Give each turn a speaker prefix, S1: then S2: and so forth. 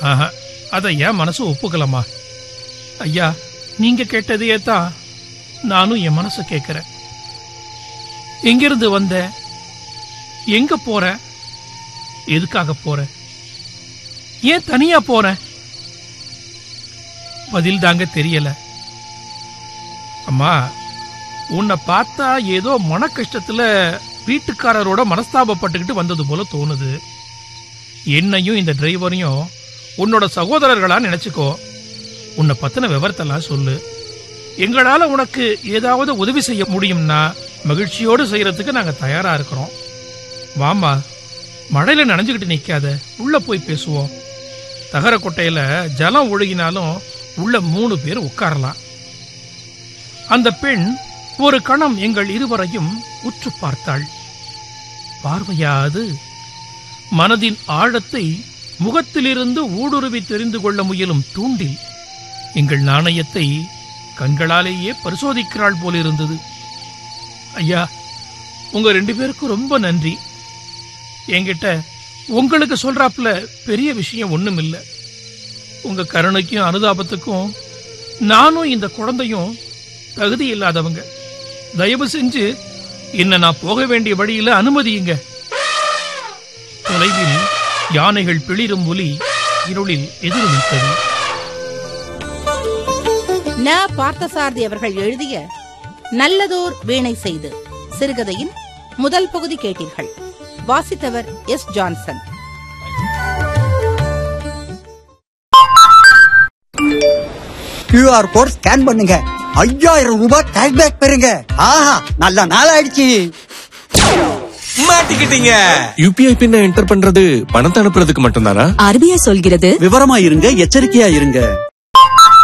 S1: ஆஹா, அதை என் மனசு ஒப்புக்கலம்மா ஐயா நீங்க கேட்டதையே தான் நானும் என் மனசு கேட்கிறேன் எங்கிருந்து வந்த எங்க போற எதுக்காக போற ஏன் தனியா போற பதில் தாங்க தெரியல அம்மா உன்னை பார்த்தா ஏதோ மன கஷ்டத்துல வீட்டுக்காரரோட மனஸ்தாபப்பட்டுக்கிட்டு வந்தது போல தோணுது என்னையும் இந்த டிரைவரையும் உன்னோட சகோதரர்களா நினைச்சுக்கோ உன்னை பத்தின விவரத்தெல்லாம் சொல்லு எங்களால உனக்கு ஏதாவது உதவி செய்ய முடியும்னா மகிழ்ச்சியோடு செய்யறதுக்கு நாங்க தயாரா இருக்கிறோம் வாமா மழையில நனைஞ்சுக்கிட்டு நிக்காத உள்ள போய் பேசுவோம் தகர கொட்டையில ஜலம் ஒழுகினாலும் உள்ள மூணு பேர் உட்காரலாம் அந்த பெண் ஒரு கணம் எங்கள் இருவரையும் உற்று பார்த்தாள் பார்வையாது மனதின் ஆழத்தை முகத்திலிருந்து ஊடுருவி தெரிந்து கொள்ள முயலும் தூண்டில் எங்கள் நாணயத்தை கண்களாலேயே பரிசோதிக்கிறாள் போலிருந்தது ஐயா உங்க ரெண்டு பேருக்கும் ரொம்ப நன்றி என்கிட்ட உங்களுக்கு சொல்றாப்புல பெரிய விஷயம் ஒண்ணும் இல்ல உங்க கருணைக்கும் அனுதாபத்துக்கும் நானும் இந்த குழந்தையும் தகுதி இல்லாதவங்க தயவு செஞ்சு என்ன நான் போக வேண்டிய வழியில அனுமதியுங்க தொலைவில் யானைகள் பிளிரும் ஒலி இருளில் எதிரொலித்தது
S2: ந பார்த்தசாரதி அவர்கள் எழுதிய நல்லதோர் வீணை செய்து சிறுகதையின் முதல் பகுதி கேட்டீர்கள் வாசித்தவர் S Johnson
S3: QR code scan பண்ணுங்க ஐயாயிரம் ரூபாய் கேஷ்பேக் பெறுங்க ஆஹா நல்ல நாள் ஆயிடுச்சு
S4: மாட்டிக்கிட்டீங்க யூபிஐ பின்ன என்டர் பண்றது பணத்தை அனுப்புறதுக்கு மட்டும்தானா
S5: ஆர்பிஐ சொல்கிறது
S3: விவரமா இருங்க எச்சரிக்கையா இருங்க